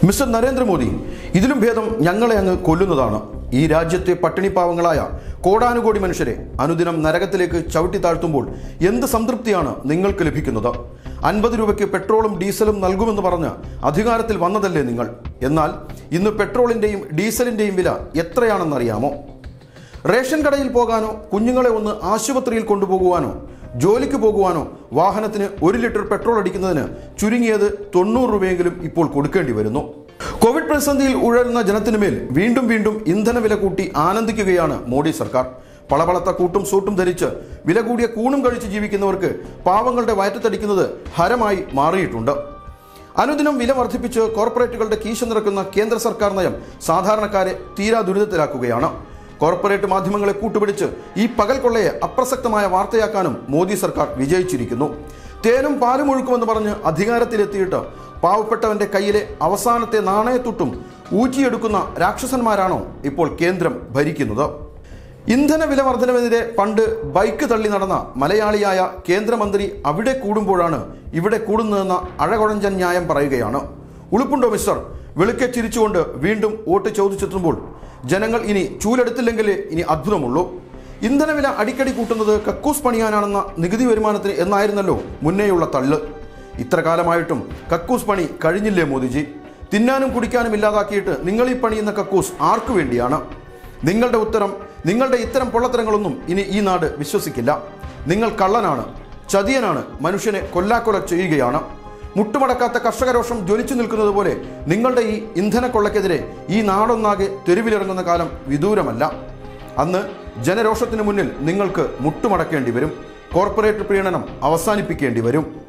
mister Narendra Modi ഇതിലും ഭേദം ഞങ്ങളെ അങ്ങ് കൊല്ലുന്നതാണ് ഈ രാജ്യത്തെ പട്ടിണിപ്പാവങ്ങളായ കോടാനുകോടി മനുഷ്യരെ അനുദിനം നരകത്തിലേക്ക് ചവിട്ടി താഴ്ത്തുമ്പോൾ എന്ത് സംതൃപ്തിയാണ് നിങ്ങൾക്ക് ലഭിക്കുന്നത് അൻപത് രൂപയ്ക്ക് പെട്രോളും ഡീസലും നൽകുമെന്ന് പറഞ്ഞ് അധികാരത്തിൽ വന്നതല്ലേ നിങ്ങൾ എന്നാൽ ഇന്ന് പെട്രോളിന്റെയും ഡീസലിന്റെയും വില എത്രയാണെന്നറിയാമോ റേഷൻ കടയിൽ പോകാനോ കുഞ്ഞുങ്ങളെ ഒന്ന് ആശുപത്രിയിൽ കൊണ്ടുപോകുവാനോ ജോലിക്ക് പോകുവാനോ വാഹനത്തിന് ഒരു ലിറ്റർ പെട്രോൾ അടിക്കുന്നതിന് ചുരുങ്ങിയത് തൊണ്ണൂറ് രൂപയെങ്കിലും ഇപ്പോൾ കൊടുക്കേണ്ടി വരുന്നു കോവിഡ് പ്രതിസന്ധിയിൽ ഉഴലുന്ന ജനത്തിനുമേൽ വീണ്ടും വീണ്ടും ഇന്ധനവില കൂട്ടി ആനന്ദിക്കുകയാണ് മോഡി സർക്കാർ പളപളത്ത കൂട്ടും സൂട്ടും ധരിച്ച് വില കൂടിയ കൂണും കഴിച്ച് ജീവിക്കുന്നവർക്ക് പാവങ്ങളുടെ വയറ്റത്തടിക്കുന്നത് ഹരമായി മാറിയിട്ടുണ്ട് അനുദിനം വില വർദ്ധിപ്പിച്ച് കോർപ്പറേറ്റുകളുടെ കീശ നിറക്കുന്ന കേന്ദ്ര സർക്കാർ നയം സാധാരണക്കാരെ തീരാ ദുരിതത്തിലാക്കുകയാണ് കോർപ്പറേറ്റ് മാധ്യമങ്ങളെ കൂട്ടുപിടിച്ച് ഈ പകൽ കൊള്ളയെ അപ്രസക്തമായ വാർത്തയാക്കാനും മോദി സർക്കാർ വിജയിച്ചിരിക്കുന്നു തേനും പാലും ഒഴുക്കുമെന്ന് പറഞ്ഞ് അധികാരത്തിലെത്തിയിട്ട് പാവപ്പെട്ടവന്റെ കയ്യിലെ അവസാനത്തെ നാണയത്തുട്ടും ഊറ്റിയെടുക്കുന്ന രാക്ഷസന്മാരാണോ ഇപ്പോൾ കേന്ദ്രം ഭരിക്കുന്നത് ഇന്ധന വില വർധനവിനെതിരെ പണ്ട് ബൈക്ക് തള്ളി നടന്ന മലയാളിയായ കേന്ദ്രമന്ത്രി അവിടെ കൂടുമ്പോഴാണ് ഇവിടെ കൂടുന്നതെന്ന അഴകുഴഞ്ചൻ ന്യായം പറയുകയാണ് ഉളുപ്പുണ്ടോ മിസ്റ്റർ വെളുക്കെ ചിരിച്ചുകൊണ്ട് വീണ്ടും വോട്ട് ചോദിച്ചെത്തുമ്പോൾ ജനങ്ങൾ ഇനി ചൂലെടുത്തില്ലെങ്കിലേ ഇനി അത്ഭുതമുള്ളൂ ഇന്ധനവില അടിക്കടി കൂട്ടുന്നത് കക്കൂസ് പണിയാനാണെന്ന നികുതി വരുമാനത്തിന് എന്നായിരുന്നല്ലോ മുന്നേയുള്ള തള്ള് ഇത്ര കാലമായിട്ടും കക്കൂസ് പണി കഴിഞ്ഞില്ലേ മോദിജി തിന്നാനും കുടിക്കാനും ഇല്ലാതാക്കിയിട്ട് നിങ്ങൾ ഈ പണിയുന്ന കക്കൂസ് ആർക്കു വേണ്ടിയാണ് നിങ്ങളുടെ ഉത്തരം നിങ്ങളുടെ ഇത്തരം പൊള്ളത്തരങ്ങളൊന്നും ഇനി ഈ നാട് വിശ്വസിക്കില്ല നിങ്ങൾ കള്ളനാണ് ചതിയനാണ് മനുഷ്യനെ കൊല്ലാക്കൊല ചെയ്യുകയാണ് മുട്ടുമടക്കാത്ത കർഷകരോഷം ജ്വലിച്ചു നിൽക്കുന്നത് പോലെ നിങ്ങളുടെ ഈ ഇന്ധന കൊള്ളക്കെതിരെ ഈ നാടൊന്നാകെ തെരുവിലിറങ്ങുന്ന കാലം വിദൂരമല്ല അന്ന് ജനരോഷത്തിന് മുന്നിൽ നിങ്ങൾക്ക് മുട്ടുമടക്കേണ്ടി വരും കോർപ്പറേറ്റ് പ്രീണനം അവസാനിപ്പിക്കേണ്ടി വരും